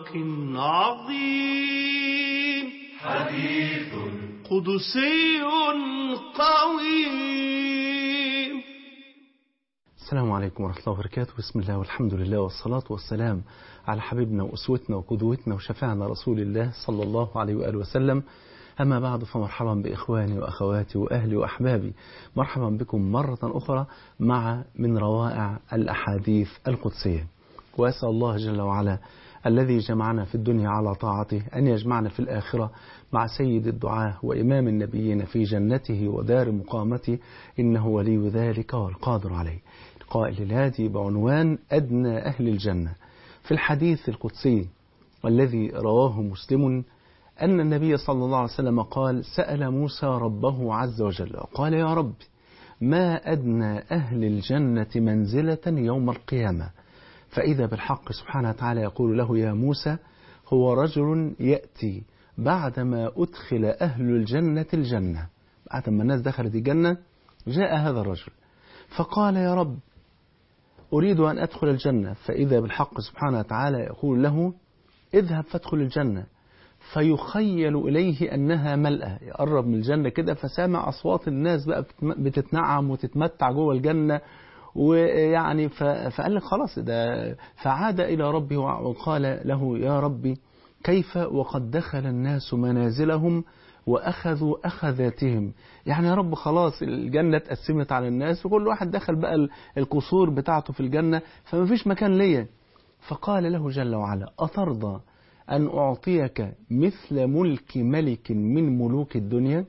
مبارك عظيم حديث قدسي قويم السلام عليكم ورحمة الله وبركاته بسم الله والحمد لله والصلاة والسلام على حبيبنا وأسوتنا وقدوتنا وشفاعنا رسول الله صلى الله عليه وآله وسلم أما بعد فمرحبا بإخواني وأخواتي وأهلي وأحبابي مرحبا بكم مرة أخرى مع من روائع الأحاديث القدسية وأسأل الله جل وعلا الذي جمعنا في الدنيا على طاعته أن يجمعنا في الآخرة مع سيد الدعاة وإمام النبيين في جنته ودار مقامته إنه ولي ذلك والقادر عليه قائل الهادي بعنوان أدنى أهل الجنة في الحديث القدسي الذي رواه مسلم أن النبي صلى الله عليه وسلم قال سأل موسى ربه عز وجل قال يا رب ما أدنى أهل الجنة منزلة يوم القيامة فإذا بالحق سبحانه وتعالى يقول له يا موسى هو رجل يأتي بعدما أدخل أهل الجنة الجنة بعد ما الناس دخلت الجنة جاء هذا الرجل فقال يا رب أريد أن أدخل الجنة فإذا بالحق سبحانه وتعالى يقول له اذهب فادخل الجنة فيخيل إليه أنها ملأة يقرب من الجنة كده فسامع أصوات الناس بقى بتتنعم وتتمتع جوه الجنة ويعني فقال لك خلاص ده فعاد إلى ربه وقال له يا ربي كيف وقد دخل الناس منازلهم وأخذوا أخذاتهم يعني يا رب خلاص الجنة اتقسمت على الناس وكل واحد دخل بقى القصور بتاعته في الجنة فما فيش مكان ليا فقال له جل وعلا أترضى أن أعطيك مثل ملك ملك من ملوك الدنيا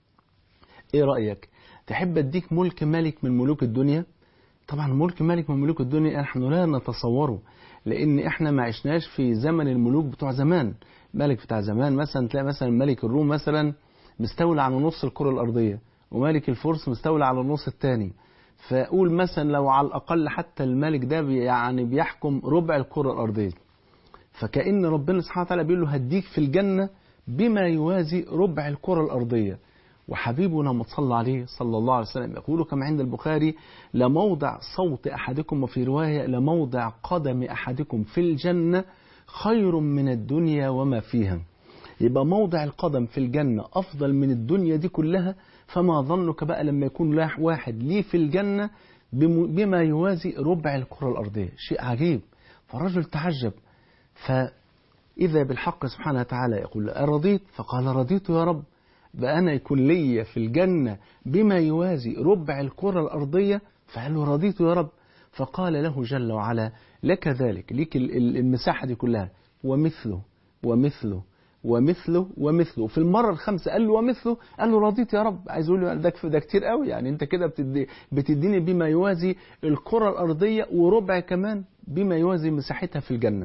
إيه رأيك تحب أديك ملك ملك من ملوك الدنيا طبعا ملك ملك من ملوك الدنيا نحن لا نتصوره لأن إحنا ما عشناش في زمن الملوك بتوع زمان ملك بتاع زمان مثلا تلاقي مثلا ملك الروم مثلا مستولى على نص الكرة الأرضية وملك الفرس مستولى على النص الثاني فأقول مثلا لو على الأقل حتى الملك ده يعني بيحكم ربع الكرة الأرضية فكأن ربنا سبحانه وتعالى بيقول له هديك في الجنة بما يوازي ربع الكرة الأرضية وحبيبنا ما صلى عليه صلى الله عليه وسلم يقول كما عند البخاري لموضع صوت أحدكم وفي رواية لموضع قدم أحدكم في الجنة خير من الدنيا وما فيها يبقى موضع القدم في الجنة أفضل من الدنيا دي كلها فما ظنك بقى لما يكون واحد ليه في الجنة بما يوازي ربع الكرة الأرضية شيء عجيب فالرجل تعجب فإذا بالحق سبحانه وتعالى يقول أرضيت فقال رضيت يا رب بأنا يكون لي في الجنة بما يوازي ربع الكرة الأرضية فقال له رضيت يا رب فقال له جل وعلا لك ذلك ليك المساحة دي كلها ومثله ومثله ومثله ومثله في المرة الخامسة قال له ومثله قال له رضيت يا رب عايز يقول له ده ده كتير قوي يعني انت كده بتدي بتديني بما يوازي الكرة الأرضية وربع كمان بما يوازي مساحتها في الجنة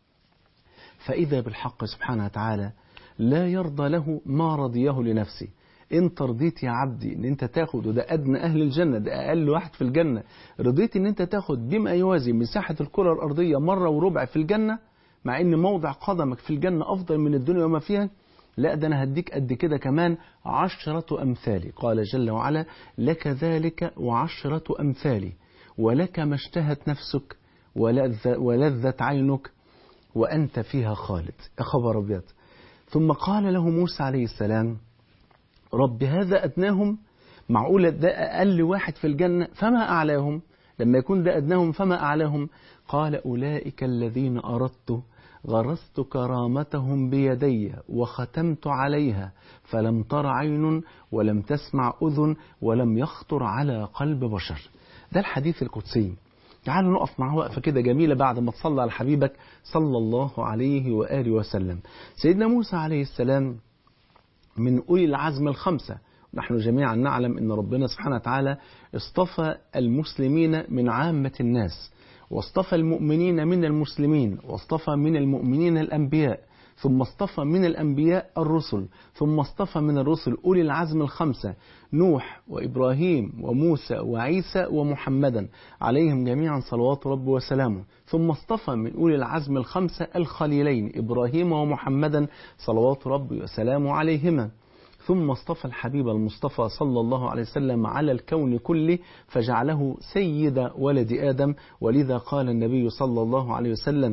فإذا بالحق سبحانه وتعالى لا يرضى له ما رضيه لنفسه انت رضيت يا عبدي ان انت تاخد وده ادنى اهل الجنة ده اقل واحد في الجنة رضيت ان انت تاخد بما يوازي مساحة الكرة الارضية مرة وربع في الجنة مع ان موضع قدمك في الجنة افضل من الدنيا وما فيها لا ده انا هديك قد كده كمان عشرة امثالي قال جل وعلا لك ذلك وعشرة امثالي ولك ما اشتهت نفسك ولذ ولذت عينك وانت فيها خالد يا خبر ابيض ثم قال له موسى عليه السلام رب هذا أدناهم معقولة ده أقل واحد في الجنة فما أعلاهم لما يكون ده أدناهم فما أعلاهم قال أولئك الذين أردت غرست كرامتهم بيدي وختمت عليها فلم تر عين ولم تسمع أذن ولم يخطر على قلب بشر ده الحديث القدسي تعالوا نقف معاه وقفة كده جميلة بعد ما تصلى على حبيبك صلى الله عليه وآله وسلم سيدنا موسى عليه السلام من أولي العزم الخمسة نحن جميعا نعلم أن ربنا سبحانه وتعالى اصطفى المسلمين من عامة الناس واصطفى المؤمنين من المسلمين واصطفى من المؤمنين الأنبياء ثم اصطفى من الأنبياء الرسل ثم اصطفى من الرسل أولي العزم الخمسة نوح وإبراهيم وموسى وعيسى ومحمدا عليهم جميعا صلوات رب وسلامه ثم اصطفى من أولي العزم الخمسة الخليلين إبراهيم ومحمدا صلوات رب وسلامه عليهما ثم اصطفى الحبيب المصطفى صلى الله عليه وسلم على الكون كله فجعله سيد ولد آدم ولذا قال النبي صلى الله عليه وسلم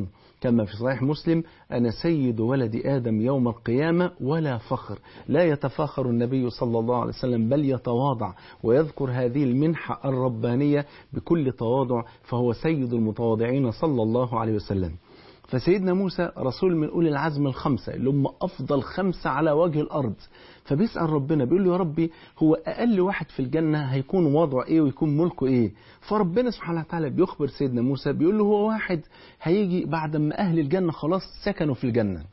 كما في صحيح مسلم أنا سيد ولد آدم يوم القيامة ولا فخر لا يتفاخر النبي صلى الله عليه وسلم بل يتواضع ويذكر هذه المنحة الربانية بكل تواضع فهو سيد المتواضعين صلى الله عليه وسلم فسيدنا موسى رسول من أولي العزم الخمسة اللي هم أفضل خمسة على وجه الأرض فبيسأل ربنا بيقول له يا ربي هو أقل واحد في الجنة هيكون وضعه إيه ويكون ملكه إيه فربنا سبحانه وتعالى بيخبر سيدنا موسى بيقول له هو واحد هيجي بعد ما أهل الجنة خلاص سكنوا في الجنة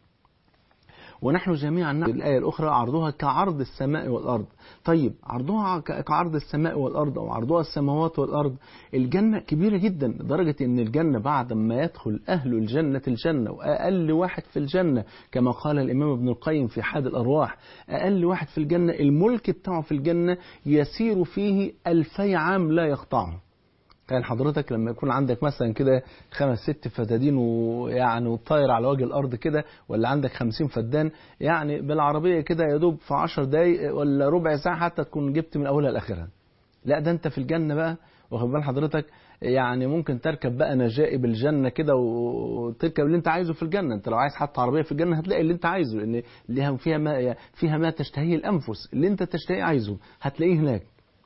ونحن جميعا نعلم الآية الأخرى عرضها كعرض السماء والأرض طيب عرضها كعرض السماء والأرض أو عرضها السماوات والأرض الجنة كبيرة جدا لدرجة أن الجنة بعد ما يدخل أهل الجنة الجنة وأقل واحد في الجنة كما قال الإمام ابن القيم في حاد الأرواح أقل واحد في الجنة الملك بتاعه في الجنة يسير فيه ألفي عام لا يقطعه كان حضرتك لما يكون عندك مثلا كده خمس ست فتادين ويعني وطاير على وجه الارض كده ولا عندك خمسين فدان يعني بالعربيه كده يا دوب في عشر دقايق ولا ربع ساعه حتى تكون جبت من اولها لاخرها لا ده انت في الجنه بقى واخد بال حضرتك يعني ممكن تركب بقى نجائب الجنه كده وتركب اللي انت عايزه في الجنه انت لو عايز حتى عربيه في الجنه هتلاقي اللي انت عايزه لان ليها فيها ما فيها ما تشتهيه الانفس اللي انت تشتهيه عايزه هتلاقيه هناك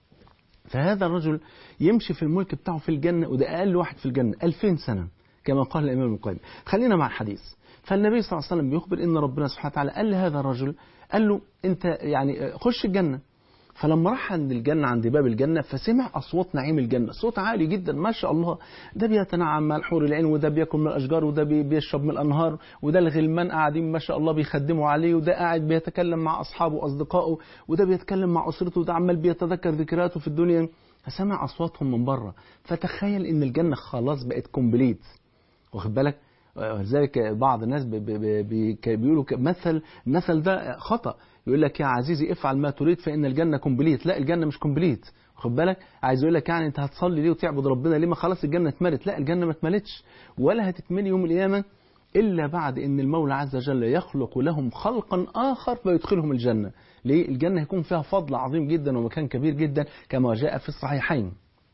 فهذا الرجل يمشي في الملك بتاعه في الجنة وده أقل واحد في الجنة 2000 سنة كما قال الإمام ابن القيم خلينا مع الحديث فالنبي صلى الله عليه وسلم بيخبر إن ربنا سبحانه وتعالى قال لهذا الرجل قال له أنت يعني خش الجنة فلما راح عند الجنة عند باب الجنة فسمع أصوات نعيم الجنة صوت عالي جدا ما شاء الله ده بيتنعم مع الحور العين وده بياكل من الأشجار وده بيشرب من الأنهار وده الغلمان قاعدين ما شاء الله بيخدموا عليه وده قاعد بيتكلم مع أصحابه وأصدقائه وده بيتكلم مع أسرته وده عمال بيتذكر ذكرياته في الدنيا فسمع أصواتهم من بره فتخيل إن الجنة خلاص بقت كومبليت واخد بالك ولذلك بعض الناس بي بي بي بيقولوا مثل مثل ده خطأ يقول لك يا عزيزي افعل ما تريد فإن الجنة كومبليت لا الجنة مش كومبليت واخد بالك عايز يقول لك يعني انت هتصلي ليه وتعبد ربنا ليه ما خلاص الجنة اتملت لا الجنة ما اتملتش ولا هتتملي يوم القيامة إلا بعد أن المولى عز وجل يخلق لهم خلقا آخر فيدخلهم الجنة ليه؟ الجنة هيكون فيها فضل عظيم جدا ومكان كبير جدا كما جاء في الصحيحين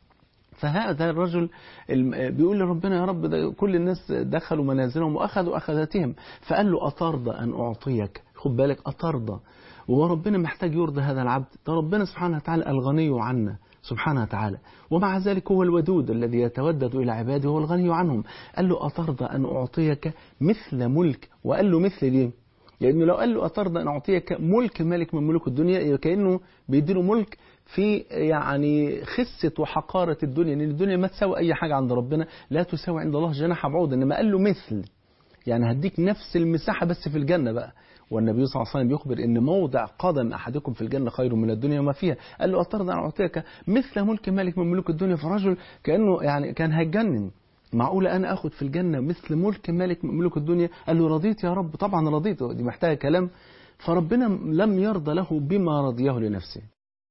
فهذا الرجل بيقول لربنا يا رب ده كل الناس دخلوا منازلهم واخذوا اخذاتهم فقال له اترضى ان اعطيك خد بالك اترضى وهو ربنا محتاج يرضى هذا العبد ده ربنا سبحانه وتعالى الغني عنا سبحانه وتعالى ومع ذلك هو الودود الذي يتودد إلى عباده هو الغني عنهم قال له أترضى أن أعطيك مثل ملك وقال له مثل ليه لأنه لو قال له أترضى أن أعطيك ملك ملك من ملوك الدنيا كأنه بيديله ملك في يعني خسة وحقارة الدنيا لأن الدنيا ما تساوي أي حاجة عند ربنا لا تساوي عند الله جناح بعوض إنما قال له مثل يعني هديك نفس المساحة بس في الجنة بقى والنبي صلى الله عليه وسلم يخبر ان موضع قدم احدكم في الجنه خير من الدنيا وما فيها قال له اترضى ان اعطيك مثل ملك ملك من ملوك الدنيا فرجل كانه يعني كان هيتجنن معقولة أنا أخذ في الجنة مثل ملك ملك من ملوك الدنيا قال له رضيت يا رب طبعا رضيت دي محتاجة كلام فربنا لم يرضى له بما رضيه لنفسه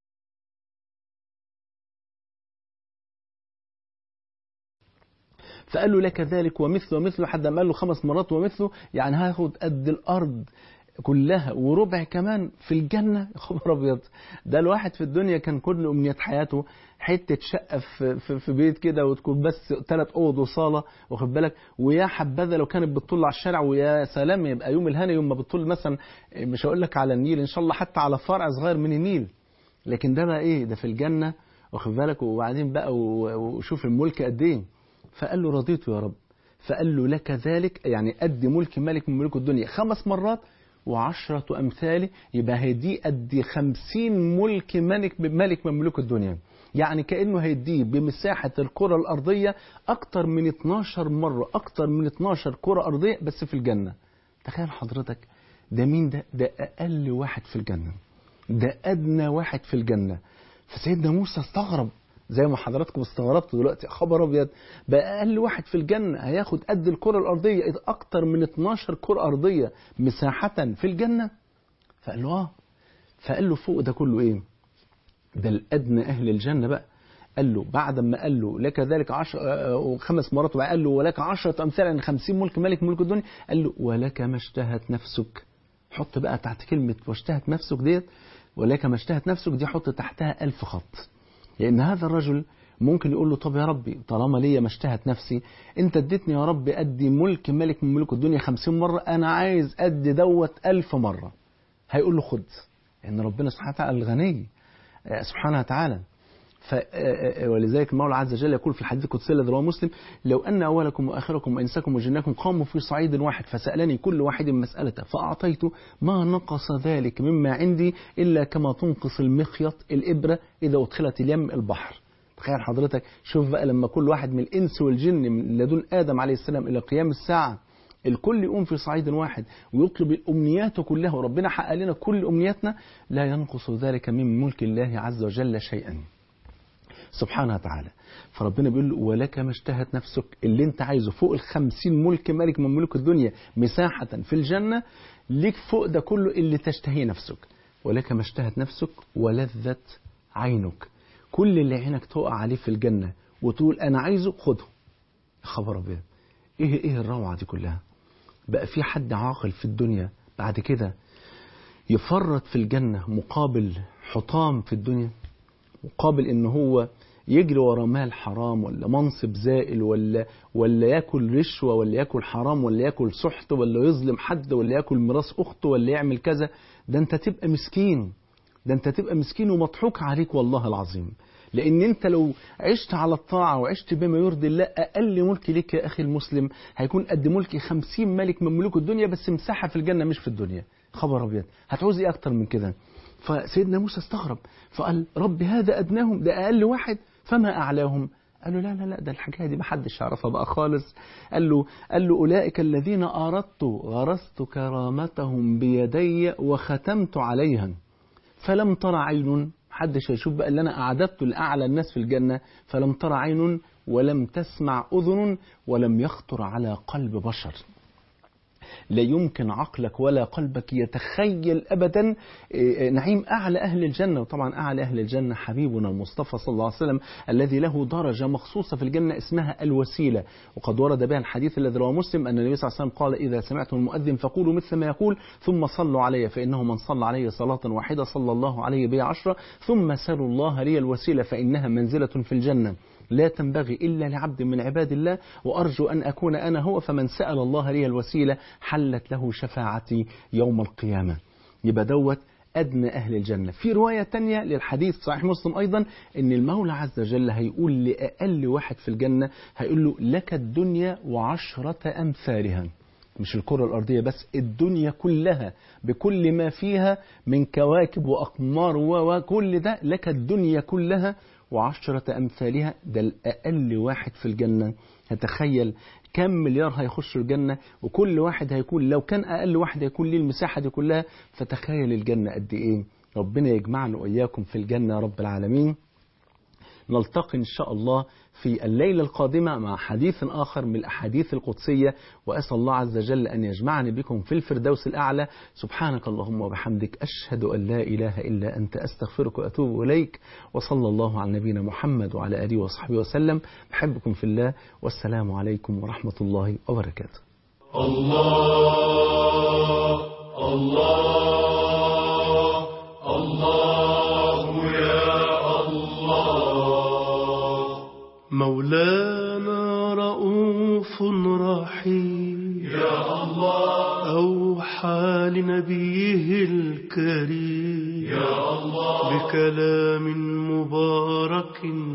فقال له لك ذلك ومثله ومثله حد ما قال له خمس مرات ومثله يعني هاخد قد الأرض كلها وربع كمان في الجنة يا خبر أبيض ده الواحد في الدنيا كان كل أمنيات حياته حتة شقة في, في, في بيت كده وتكون بس ثلاث أوض وصالة واخد بالك ويا حبذا لو كانت بتطل على الشارع ويا سلام يبقى يوم الهنا يوم ما بتطل مثلا مش هقول لك على النيل إن شاء الله حتى على فرع صغير من النيل لكن ده بقى إيه ده في الجنة واخد بالك وبعدين بقى وشوف الملك قد إيه فقال له رضيت يا رب فقال له لك ذلك يعني قد ملك ملك من ملوك الدنيا خمس مرات وعشرة أمثاله يبقى هيديه قد خمسين ملك ملك ملك من ملوك الدنيا يعني كأنه هيديه بمساحة الكرة الأرضية أكتر من 12 مرة أكتر من 12 كرة أرضية بس في الجنة تخيل حضرتك ده مين ده ده أقل واحد في الجنة ده أدنى واحد في الجنة فسيدنا موسى استغرب زي ما حضراتكم استغربتوا دلوقتي خبر ابيض بقى اقل واحد في الجنه هياخد قد الكره الارضيه اكتر من 12 كره ارضيه مساحه في الجنه فقال له اه فقال له فوق ده كله ايه ده الادنى اهل الجنه بقى قال له بعد ما قال له لك ذلك عشر خمس مرات وبعد قال له ولك عشرة أمثال يعني خمسين ملك ملك ملك الدنيا قال له ولك ما اشتهت نفسك حط بقى تحت كلمة واشتهت نفسك ديت ولك ما اشتهت نفسك دي حط تحتها ألف خط لأن هذا الرجل ممكن يقول له طب يا ربي طالما ليا ما اشتهت نفسي انت اديتني يا رب ادي ملك ملك من ملوك الدنيا خمسين مرة انا عايز ادي دوت الف مرة هيقول له خد ان ربنا سبحانه وتعالى الغني آه، سبحانه وتعالى ف ولذلك المولى عز وجل يقول في الحديث القدسي الذي رواه مسلم لو ان اولكم واخركم وانسكم وجنكم قاموا في صعيد واحد فسالني كل واحد مسالته فاعطيت ما نقص ذلك مما عندي الا كما تنقص المخيط الابره اذا ادخلت اليم البحر تخيل حضرتك شوف بقى لما كل واحد من الانس والجن من لدن ادم عليه السلام الى قيام الساعه الكل يقوم في صعيد واحد ويطلب الامنيات كلها وربنا حقق لنا كل امنياتنا لا ينقص ذلك من ملك الله عز وجل شيئا سبحانه وتعالى فربنا بيقول له ولك ما اشتهت نفسك اللي انت عايزه فوق الخمسين ملك ملك من ملوك الدنيا مساحة في الجنة ليك فوق ده كله اللي تشتهي نفسك ولك ما اشتهت نفسك ولذت عينك كل اللي عينك تقع عليه في الجنة وتقول انا عايزه خده خبر ابيض ايه ايه الروعة دي كلها بقى في حد عاقل في الدنيا بعد كده يفرط في الجنة مقابل حطام في الدنيا مقابل ان هو يجري ورا مال حرام ولا منصب زائل ولا ولا ياكل رشوه ولا ياكل حرام ولا ياكل سحت ولا يظلم حد ولا ياكل ميراث اخته ولا يعمل كذا ده انت تبقى مسكين ده انت تبقى مسكين ومضحوك عليك والله العظيم لان انت لو عشت على الطاعه وعشت بما يرضي الله اقل ملك ليك يا اخي المسلم هيكون قد ملك خمسين ملك من ملوك الدنيا بس مساحه في الجنه مش في الدنيا خبر ابيض هتعوز ايه اكتر من كده فسيدنا موسى استغرب فقال رب هذا أدناهم ده أقل واحد فما أعلاهم قال له لا لا لا ده الحكاية دي محدش يعرفها بقى خالص قال له قال له أولئك الذين أردت غرست كرامتهم بيدي وختمت عليها فلم ترى عين محدش هيشوف بقى اللي أنا أعددته لأعلى الناس في الجنة فلم ترى عين ولم تسمع أذن ولم يخطر على قلب بشر لا يمكن عقلك ولا قلبك يتخيل ابدا نعيم اعلى اهل الجنه وطبعا اعلى اهل الجنه حبيبنا المصطفى صلى الله عليه وسلم الذي له درجه مخصوصه في الجنه اسمها الوسيله وقد ورد بها الحديث الذي رواه مسلم ان النبي صلى الله عليه وسلم قال اذا سمعتم المؤذن فقولوا مثل ما يقول ثم صلوا علي فانه من صلى علي صلاه واحده صلى الله عليه بها عشره ثم سلوا الله لي الوسيله فانها منزله في الجنه لا تنبغي إلا لعبد من عباد الله وأرجو أن أكون أنا هو فمن سأل الله لي الوسيلة حلت له شفاعتي يوم القيامة يبقى دوت أدنى أهل الجنة في رواية تانية للحديث صحيح مسلم أيضا أن المولى عز وجل هيقول لأقل واحد في الجنة هيقول له لك الدنيا وعشرة أمثالها مش الكرة الأرضية بس الدنيا كلها بكل ما فيها من كواكب وأقمار وكل ده لك الدنيا كلها وعشرة أمثالها ده الأقل واحد في الجنة هتخيل كم مليار هيخش الجنة وكل واحد هيكون لو كان أقل واحد هيكون ليه المساحة دي كلها فتخيل الجنة قد إيه ربنا يجمعنا وإياكم في الجنة يا رب العالمين نلتقي إن شاء الله في الليلة القادمة مع حديث آخر من الأحاديث القدسية وأسأل الله عز وجل أن يجمعني بكم في الفردوس الأعلى سبحانك اللهم وبحمدك أشهد أن لا إله إلا أنت أستغفرك وأتوب إليك وصلى الله على نبينا محمد وعلى آله وصحبه وسلم بحبكم في الله والسلام عليكم ورحمة الله وبركاته الله الله الله يا الله مولانا رؤوف رحيم يا الله أوحى لنبيه الكريم يا الله بكلام مبارك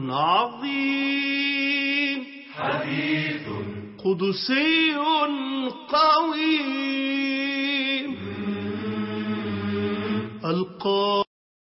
عظيم حديث قدسي قويم القى